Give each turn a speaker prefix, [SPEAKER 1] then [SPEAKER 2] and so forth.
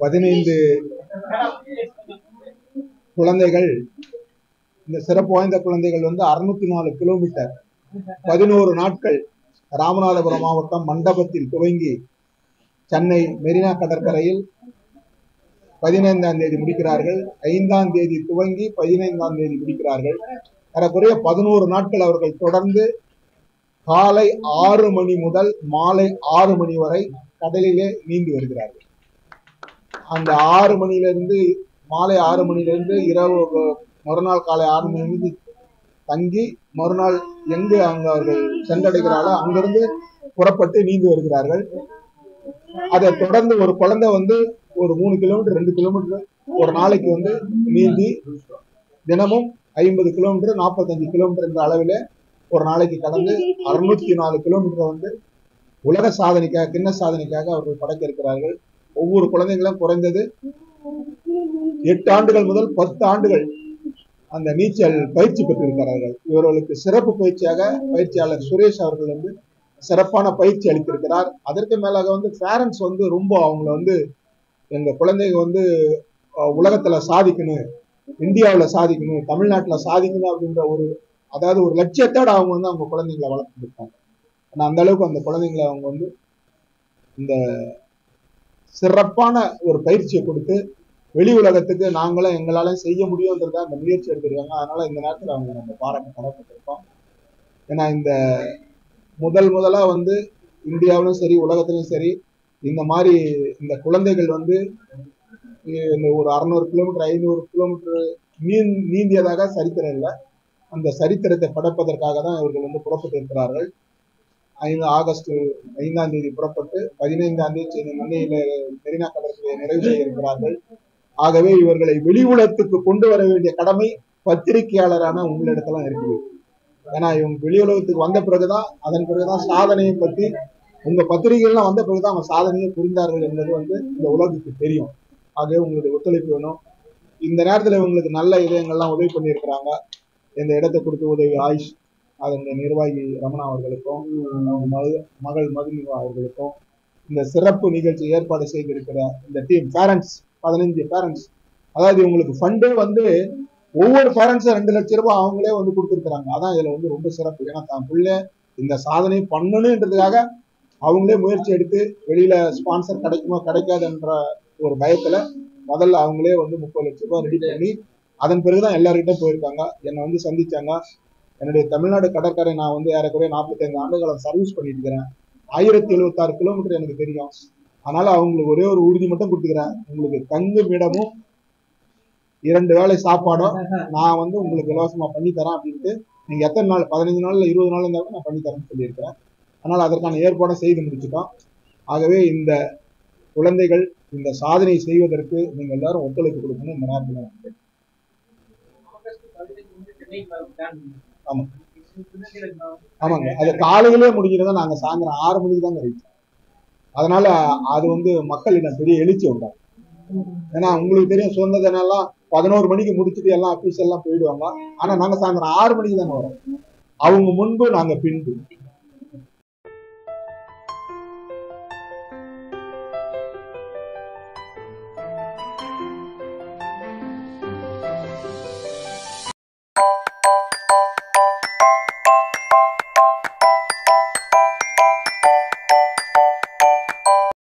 [SPEAKER 1] பதினைந்து குழந்தைகள் இந்த சிறப்பு வாய்ந்த குழந்தைகள் வந்து அறுநூத்தி நாலு கிலோமீட்டர் பதினோரு நாட்கள் ராமநாதபுரம் மாவட்டம் மண்டபத்தில் துவங்கி சென்னை மெரினா கடற்கரையில் பதினைந்தாம் தேதி முடிக்கிறார்கள் ஐந்தாம் தேதி துவங்கி பதினைந்தாம் தேதி முடிக்கிறார்கள் ஏறக்குறைய பதினோரு நாட்கள் அவர்கள் தொடர்ந்து காலை ஆறு மணி முதல் மாலை ஆறு மணி வரை கடலிலே நீந்தி வருகிறார்கள் அந்த ஆறு மணியிலிருந்து மாலை ஆறு மணியிலிருந்து இரவு அஹ், மறுநாள் காலை ஆறு மணிலிருந்து தங்கி மறுநாள் எங்கு அங்கு அவர்கள் சென்றடைகிறார்களோ அங்கிருந்து புறப்பட்டு நீந்தி வருகிறார்கள் அதை தொடர்ந்து ஒரு குழந்தை வந்து ஒரு மூணு கிலோமீட்டர் ரெண்டு கிலோமீட்டர் ஒரு நாளைக்கு வந்து நீந்தி தினமும் ஐம்பது கிலோமீட்டர் நாற்பத்தஞ்சு கிலோமீட்டர் என்ற அளவில் ஒரு நாளைக்கு கடந்து அறுநூத்தி நாலு கிலோமீட்டர் வந்து உலக சாதனைக்காக கிண்ண சாதனைக்காக அவர்கள் படைக்க இருக்கிறார்கள் ஒவ்வொரு குழந்தைங்களும் குறைந்தது எட்டு ஆண்டுகள் முதல் பத்து ஆண்டுகள் அந்த நீச்சல் பயிற்சி பெற்றிருக்கிறார்கள் இவர்களுக்கு சிறப்பு பயிற்சியாக பயிற்சியாளர் சுரேஷ் அவர்கள் வந்து சிறப்பான பயிற்சி அளித்திருக்கிறார் அதற்கு மேலாக வந்து பேரண்ட்ஸ் வந்து ரொம்ப அவங்கள வந்து எங்க குழந்தைங்க வந்து அஹ், உலகத்துல சாதிக்கணும் இந்தியாவுல சாதிக்கணும் தமிழ்நாட்டுல சாதிக்கணும் அப்படின்ற ஒரு அதாவது ஒரு லட்சியத்தோட அவங்க வந்து அவங்க குழந்தைங்களை வளர்த்துருக்காங்க ஆனா அந்த அளவுக்கு அந்த குழந்தைங்களை அவங்க வந்து இந்த சிறப்பான ஒரு பயிற்சியை கொடுத்து வெளி உலகத்துக்கு நாங்களும் எங்களால செய்ய முடியும்ன்றத அந்த முயற்சி எடுத்திருக்காங்க அதனால இந்த நேரத்துல அவங்க நம்ம பாராட்ட கடமைப்பட்டிருக்கோம் ஏன்னா இந்த முதல் முதலா வந்து இந்தியாவிலும் சரி உலகத்திலும் சரி இந்த மாதிரி இந்த குழந்தைகள் வந்து இ- இந்த ஒரு அறநூறு கிலோமீட்டர் ஐநூறு கிலோமீட்டர் நீந் நீந்தியதாக சரித்திரம் இல்லை அந்த சரித்திரத்தை படைப்பதற்காக தான் இவர்கள் வந்து புறப்பட்டு இருக்கிறார்கள் ஐந்து ஆகஸ்ட் ஐந்தாம் தேதி புறப்பட்டு பதினைந்தாம் தேதி சென்னை மண்ணையில மெரினா கடற்கரையை நிறைவு செய்ய இருக்கிறார்கள் ஆகவே இவர்களை வெளி உலகத்துக்கு கொண்டு வர வேண்டிய கடமை பத்திரிகையாளரான உங்களிடத்துல இருக்குது ஏன்னா இவங்க வெளி உலகத்துக்கு வந்த பிறகுதான் அதன் பிறகுதான் சாதனையை பத்தி உங்க பத்திரிகைகள்லாம் வந்த பிறகுதான் அவங்க சாதனையை புரிந்தார்கள் என்பது வந்து இந்த உலகத்துக்கு தெரியும் ஆகவே உங்களுடைய ஒத்துழைப்பு வேணும் இந்த நேரத்துல இவங்களுக்கு நல்ல இதயங்கள்லாம் உதவி பண்ணியிருக்கிறாங்க இந்த இடத்தை கொடுத்து உதவி ஆயுஷ் அதனுடைய நிர்வாகி ரமணா அவர்களுக்கும் அவங்க மகள் மகள் மதுமிகா அவர்களுக்கும் இந்த சிறப்பு நிகழ்ச்சி ஏற்பாடு செய்திருக்கிற இந்த டீம் பேரண்ட்ஸ் பதினஞ்சு பேரண்ட்ஸ் அதாவது இவங்களுக்கு ஃபண்டே வந்து ஒவ்வொரு பேரண்ட்ஸும் ரெண்டு லட்சம் ரூபாய் அவங்களே வந்து கொடுத்துருக்காங்க அதான் இதுல வந்து ரொம்ப சிறப்பு ஏன்னா தான் பிள்ளை இந்த சாதனை பண்ணணுன்றதுக்காக அவங்களே முயற்சி எடுத்து வெளியில ஸ்பான்சர் கிடைக்குமோ கிடைக்காதுன்ற ஒரு பயத்துல முதல்ல அவங்களே வந்து முப்பது லட்சம் ரூபாய் ரெடி பண்ணி அதன் பிறகுதான் எல்லார்கிட்ட போயிருக்காங்க என்னை வந்து சந்திச்சாங்க என்னுடைய தமிழ்நாடு கடற்கரை நான் வந்து ஏறக்குறைய நாற்பத்தைந்து ஆண்டுகாலம் சர்வீஸ் பண்ணிட்டு இருக்கிறேன் ஆயிரத்தி எழுபத்தாறு கிலோமீட்டர் எனக்கு தெரியும் அதனால அவங்களுக்கு ஒரே ஒரு உறுதி மட்டும் கொடுத்துக்கிறேன் உங்களுக்கு தங்கும் இடமும் இரண்டு வேளை சாப்பாடும் நான் வந்து உங்களுக்கு இலவசமா பண்ணி தரேன் அப்படின்ட்டு நீங்க எத்தனை நாள் பதினஞ்சு நாள்ல இருபது நாள் இருந்தாலும் நான் பண்ணி தரேன்னு சொல்லியிருக்கிறேன் அதனால அதற்கான ஏற்பாடை செய்து முடிச்சுட்டோம் ஆகவே இந்த குழந்தைகள் இந்த சாதனை செய்வதற்கு நீங்க எல்லாரும் ஒத்துழைப்பு கொடுக்கணும் இந்த நேரத்தில் நான் கேட்டுக்கிறேன். ஆமா. ஆமாங்க அது காலையிலே முடிக்கிறத நாங்க சாயந்தரம் ஆறு மணிக்கு தாங்க ரீச் அதனால அது வந்து மக்களிடம் பெரிய எழுச்சி உண்டாகும் ஏன்னா உங்களுக்கு தெரியும் சுதந்திர தினம் எல்லாம் பதினோரு மணிக்கு முடிச்சுட்டு எல்லாம் அபிஷியல் எல்லாம் போயிடுவாங்க ஆனா நாங்க சாயந்தரம் ஆறு மணிக்கு தாங்க வரோம் அவங்க முன்பு நாங்க பின்பு